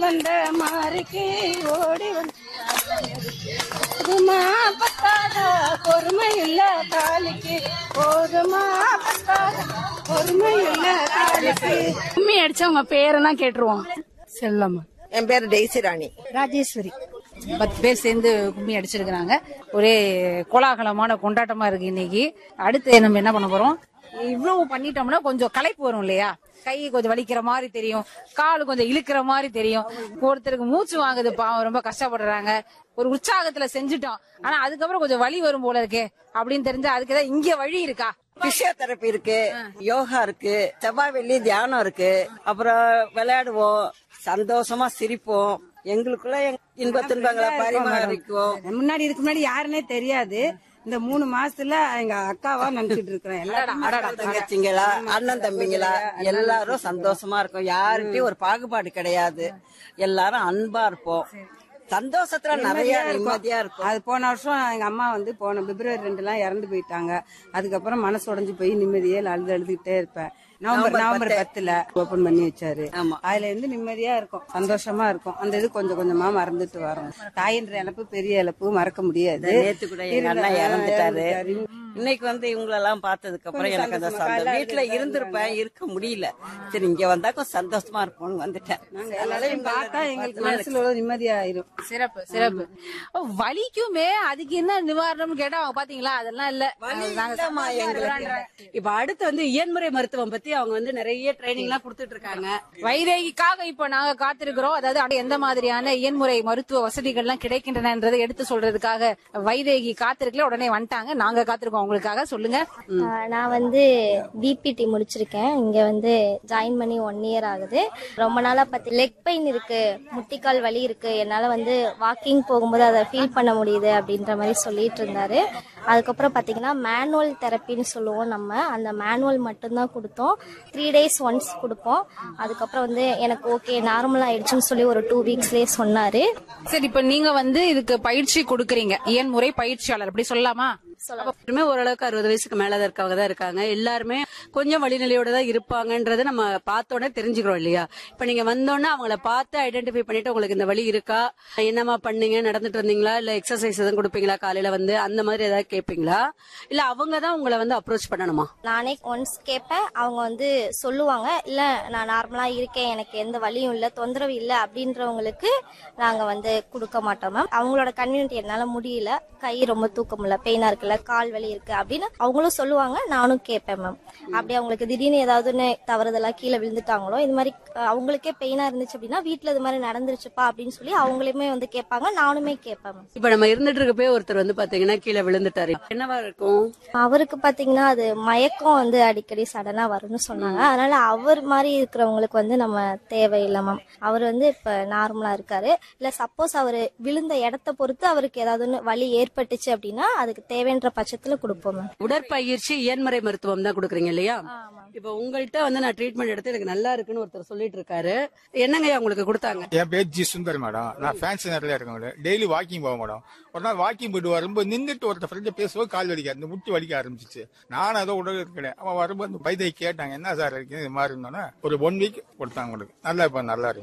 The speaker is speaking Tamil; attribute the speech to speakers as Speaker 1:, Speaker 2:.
Speaker 1: வந்த மாறிக்கு ஓடி வந்து போதுமா பத்தாதா பொறுமை இல்ல தாலிக்கு போதுமா பத்தாதா பொறுமை இல்ல தாலிக்கு
Speaker 2: கும்மி அடிச்சா உங்க பேரெல்லாம் கேட்டுருவோம்
Speaker 3: செல்லம்மா
Speaker 4: என் பேரு டெய்சி ராணி
Speaker 3: ராஜேஸ்வரி
Speaker 2: பத்து பேர் சேர்ந்து கும்மி அடிச்சிருக்கிறாங்க ஒரே கோலாகலமான கொண்டாட்டமா இருக்கு இன்னைக்கு அடுத்து நம்ம என்ன பண்ண போறோம் இவ்வளவு பண்ணிட்டோம்னா கொஞ்சம் களைப்பு வரும் இல்லையா கை கொஞ்சம் வலிக்கிற மாதிரி தெரியும் கால் கொஞ்சம் இழுக்கிற மாதிரி தெரியும் ஒருத்தருக்கு மூச்சு வாங்குது பாவம் ரொம்ப கஷ்டப்படுறாங்க ஒரு உற்சாகத்துல செஞ்சுட்டோம் ஆனா அதுக்கப்புறம் கொஞ்சம் வலி வரும் போல இருக்கே அப்படின்னு தெரிஞ்சா அதுக்கு ஏதாவது இங்க வழி இருக்கா
Speaker 4: பிசியோதெரபி இருக்கு யோகா இருக்கு செவ்வாய் வெள்ளி தியானம் இருக்கு அப்புறம் விளையாடுவோம் சந்தோஷமா சிரிப்போம் எங்களுக்குள்ள எங்க இன்ப துன்பங்களை பரிமாறிக்குவோம்
Speaker 3: முன்னாடி இதுக்கு முன்னாடி யாருன்னே தெரியாது இந்த மூணு மாசத்துல எங்க அக்காவா நினைச்சிட்டு இருக்கிறேன் எல்லாரும்
Speaker 4: தங்கச்சிங்களா அண்ணன் தம்பிங்களா எல்லாரும் சந்தோஷமா இருக்கும் யார்கிட்டயும் ஒரு பாகுபாடு கிடையாது எல்லாரும் அன்பா இருப்போம் சந்தோஷத்துல நிறைய நிம்மதியா இருக்கும்
Speaker 3: அது போன வருஷம் எங்க அம்மா வந்து போன பிப்ரவரி ரெண்டுலாம் இறந்து போயிட்டாங்க அதுக்கப்புறம் மனசு உடைஞ்சு போய் நிம்மதியே அழுது அழுதுகிட்டே இருப்பேன் நவம்பர் நவம்பர் பத்துல ஓபன் பண்ணி வச்சாரு
Speaker 4: ஆமா.
Speaker 3: அதுல இருந்து நிம்மதியா இருக்கும் சந்தோஷமா இருக்கும் அந்த இது கொஞ்சம் கொஞ்சமா மறந்துட்டு வரோம் தாயின்ற இழப்பு பெரிய இழப்பு மறக்க முடியாது
Speaker 4: நேத்து கூட எங்க அண்ணன் இறந்துட்டாரு இன்னைக்கு வந்து இவங்களெல்லாம் பார்த்ததுக்கு அப்புறம் எனக்கு அந்த சந்தோஷம் வீட்டுல இருந்திருப்பேன் இருக்க முடியல சரி இங்க வந்தா கொஞ்சம் சந்தோஷமா இருப்போம்னு வந்துட்டேன்
Speaker 3: நாங்க எல்லாரையும் பார்த்தா எங்களுக்கு மனசுல ஒரு நிம்மதியாயிரும்
Speaker 2: சிறப்பு சிறப்பு ஓ, வலிக்குமே அதுக்கு என்ன நிவாரணம்னு கேட்டா அவங்க பாத்தீங்களா அதெல்லாம் இல்ல
Speaker 4: இல்லம்மா எங்களுக்கு
Speaker 5: இப்ப அடுத்து வந்து இயன்முறை மருத்துவம் பத்தி அவங்க வந்து நிறைய ட்ரைனிங் எல்லாம் கொடுத்துட்டு இருக்காங்க
Speaker 2: வைதேகிக்காக இப்ப நாங்க காத்திருக்கிறோம் அதாவது அங்க எந்த மாதிரியான இயன்முறை மருத்துவ வசதிகள் எல்லாம் கிடைக்கின்றனன்றதை எடுத்து சொல்றதுக்காக வைதேகி காத்திருக்கல உடனே வந்துட்டாங்க நாங்க காத்திருக்கோம் உங்களுக்காக சொல்லுங்க
Speaker 6: ஆஹ் நான் வந்து பிபிடி முடிச்சிருக்கேன் இங்க வந்து ஜாயின் பண்ணி ஒன் இயர் ஆகுது ரொம்ப நாளா பத்தி லெக் பெயின் இருக்கு முட்டிக்கால் வலி இருக்கு என்னால வந்து வாக்கிங் போகும்போது அதை ஃபீல் பண்ண முடியுது அப்படின்ற மாதிரி சொல்லிட்டு இருந்தாரு அதுக்கப்புறம் பாத்தீங்கன்னா மேனுவல் தெரப்பின்னு சொல்லுவோம் நம்ம அந்த மேனுவல் மட்டும்தான் கொடுத்தோம் த்ரீ டேஸ் ஒன்ஸ் கொடுப்போம் அதுக்கப்புறம் வந்து எனக்கு ஓகே நார்மல் ஆயிடுச்சுன்னு சொல்லி ஒரு டூ வீக்ஸ்லயே சொன்னாரு
Speaker 2: சரி இப்ப நீங்க வந்து இதுக்கு பயிற்சி கொடுக்கறீங்க இயன்முறை பயிற்சியாளர் அப்படி சொல்லலாமா
Speaker 5: எல்லாருமே ஓரளவுக்கு அறுபது வயசுக்கு மேலதான் இருக்கவங்க தான் இருக்காங்க எல்லாருமே கொஞ்சம் வழிநிலையோட தான் இருப்பாங்கன்றத நம்ம பார்த்தோன்னே தெரிஞ்சுக்கிறோம் இல்லையா இப்ப நீங்க வந்தோன்னே அவங்கள பார்த்து ஐடென்டிஃபை பண்ணிட்டு உங்களுக்கு இந்த வழி இருக்கா என்னமா பண்ணீங்க நடந்துட்டு வந்தீங்களா இல்ல எக்ஸசைஸ் எதுவும் கொடுப்பீங்களா காலையில வந்து அந்த மாதிரி ஏதாவது கேட்பீங்களா இல்ல அவங்க தான் உங்களை வந்து அப்ரோச் பண்ணணுமா
Speaker 6: நானே ஒன்ஸ் கேட்பேன் அவங்க வந்து சொல்லுவாங்க இல்ல நான் நார்மலா இருக்கேன் எனக்கு எந்த வலியும் இல்ல தொந்தரவு இல்ல அப்படின்றவங்களுக்கு நாங்க வந்து கொடுக்க மாட்டோம் மேம் அவங்களோட கன்வீனியன்ட் என்னால முடியல கை ரொம்ப தூக்கம் இல்ல பெயினா இருக்குல்ல கால் வலி இருக்கு அப்படின்னு அவங்களும் சொல்லுவாங்க நானும் கேட்பேன் மேம் அப்படி அவங்களுக்கு திடீர்னு ஏதாவதுன்னு தவறுதலா கீழே விழுந்துட்டாங்களோ இது மாதிரி அஹ், அவங்களுக்கே பெயினா இருந்துச்சு அப்படின்னா வீட்ல இது மாதிரி நடந்துருச்சுப்பா அப்படின்னு சொல்லி அவங்களுமே வந்து கேட்பாங்க நானுமே கேட்பேன் மேம்
Speaker 5: இப்ப நம்ம இருந்துட்டு இருக்கப்பே ஒருத்தர் வந்து பாத்தீங்கன்னா கீழே விழுந்துட்டாரு என்னவா இருக்கும்
Speaker 6: அவருக்கு பாத்தீங்கன்னா அது மயக்கம் வந்து அடிக்கடி சடனா வரும்னு சொன்னாங்க அதனால அவர் மாதிரி இருக்கிறவங்களுக்கு வந்து நம்ம தேவையில்லை மேம் அவர் வந்து இப்ப நார்மலா இருக்காரு இல்ல சப்போஸ் அவர் விழுந்த இடத்த பொறுத்து அவருக்கு ஏதாவது ஒண்ணு வலி ஏற்பட்டுச்சு அப்படின்னா அதுக்கு தேவைன்ற பட்சத்துல கொடுப்போம் மேம்
Speaker 5: உடற்பயிற்சி இயன்முறை மருத்துவம் தான் கொடுக்குறீங்க இல்லையா இப்ப உங்கள்கிட்ட வந்து நான் ட்ரீட்மெண்ட் எடுத்து எனக்கு நல்லா இருக்குன்னு ஒருத்தர் சொல்லிட்டு இருக்காரு என்னங்க உங்களுக்கு கொடுத்தாங்க
Speaker 7: என் பேர் ஜி சுந்தர் மேடம் நான் ஃபேன்சி நேரில் இருக்கேன் டெய்லி வாக்கிங் போக மேடம் ஒரு நாள் வாக்கிங் போயிட்டு வரும்போது நின்றுட்டு ஒருத்தர் ஃப்ரெண்டு பேசும்போது கால் வலிக்க இந்த முட்டி வலிக்க ஆரம்பிச்சிச்சு நானும் அதோ உடல் இருக்கிறேன் அவன் வரும்போது அந்த வைத்தியை கேட்டாங்க என்ன சார் இருக்கு இது மாதிரி இருந்தோன்னா ஒரு ஒன் வீக் கொடுத்தாங்க உங்களுக்கு நல்லா இப்போ நல்லா இருக்கு